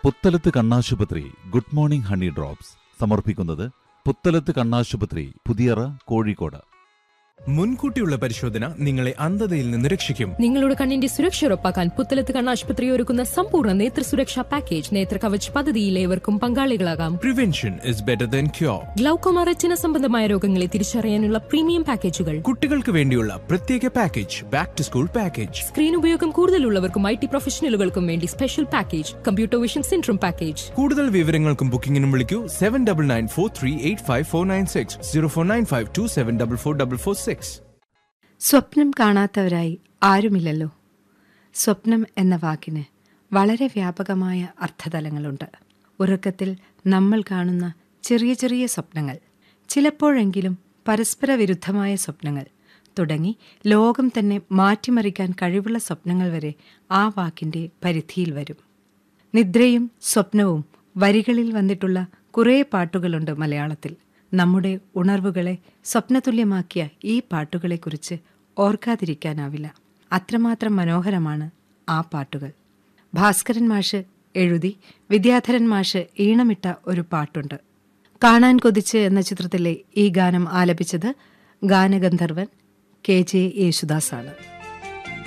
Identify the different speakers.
Speaker 1: പുത്തലത്ത് കണ്ണാശുപത്രി good morning honey drops സമർപ്പിക്കുന്നത് പുത്തലത്ത് കണ്ണാശുപത്രി പുതിയറ കോഴിക്കോട്
Speaker 2: മുൻകൂട്ടിയുള്ള പരിശോധന നിങ്ങളെ അന്ധതയിൽ നിന്ന് രക്ഷിക്കും
Speaker 3: നിങ്ങളുടെ കണ്ണിന്റെ സുരക്ഷ ഉറപ്പാക്കാൻ പുത്തലത്ത് കണ്ണാശുപത്രി ഒരുക്കുന്ന സമ്പൂർണ്ണ നേത്ര സുരക്ഷാ പാക്കേജ് നേത്ര കവച് പദ്ധതിയിൽ ഏവർക്കും പങ്കാളികളാകാം
Speaker 2: prevention is better than cure
Speaker 3: glaucoma retina സംബന്ധമായ രോഗങ്ങളെ തിരിച്ചറിയാനുള്ള പ്രീമിയം പാക്കേജുകൾ
Speaker 2: കുട്ടികൾക്ക് വേണ്ടിയുള്ള പ്രത്യേക package back to school package
Speaker 3: screen ഉപയോഗം കൂടുതലുള്ളവർക്കും ഐ ടി പ്രൊഫഷണലുകൾക്കും വേണ്ടി special package computer vision syndrome package
Speaker 2: കൂടുതൽ വിവരങ്ങൾക്കും ബുക്കിംഗിനും വിളിക്കൂ seven double nine four three eight five four nine six zero four nine five two seven double four double four six
Speaker 4: സ്വപ്നം കാണാത്തവരായി ആരുമില്ലല്ലോ സ്വപ്നം എന്ന വാക്കിന് വളരെ വ്യാപകമായ അർത്ഥതലങ്ങളുണ്ട് ഉറക്കത്തിൽ നമ്മൾ കാണുന്ന ചെറിയ ചെറിയ സ്വപ്നങ്ങൾ ചിലപ്പോഴെങ്കിലും പരസ്പര വിരുദ്ധമായ സ്വപ്നങ്ങൾ തുടങ്ങി ലോകം തന്നെ മാറ്റിമറിക്കാൻ കഴിവുള്ള സ്വപ്നങ്ങൾ വരെ ആ വാക്കിന്റെ പരിധിയിൽ വരും നിദ്രയും സ്വപ്നവും വരികളിൽ വന്നിട്ടുള്ള കുറേ പാട്ടുകളുണ്ട് മലയാളത്തിൽ നമ്മുടെ ഉണർവുകളെ സ്വപ്നതുല്യമാക്കിയ ഈ പാട്ടുകളെക്കുറിച്ച് ഓർക്കാതിരിക്കാനാവില്ല അത്രമാത്രം മനോഹരമാണ് ആ പാട്ടുകൾ ഭാസ്കരൻ മാഷ് എഴുതി വിദ്യാധരൻ മാഷ് ഈണമിട്ട ഒരു പാട്ടുണ്ട് കാണാൻ കൊതിച്ച് എന്ന ചിത്രത്തിലെ ഈ ഗാനം ആലപിച്ചത് ഗാനഗന്ധർവൻ കെ ജെ യേശുദാസാണ്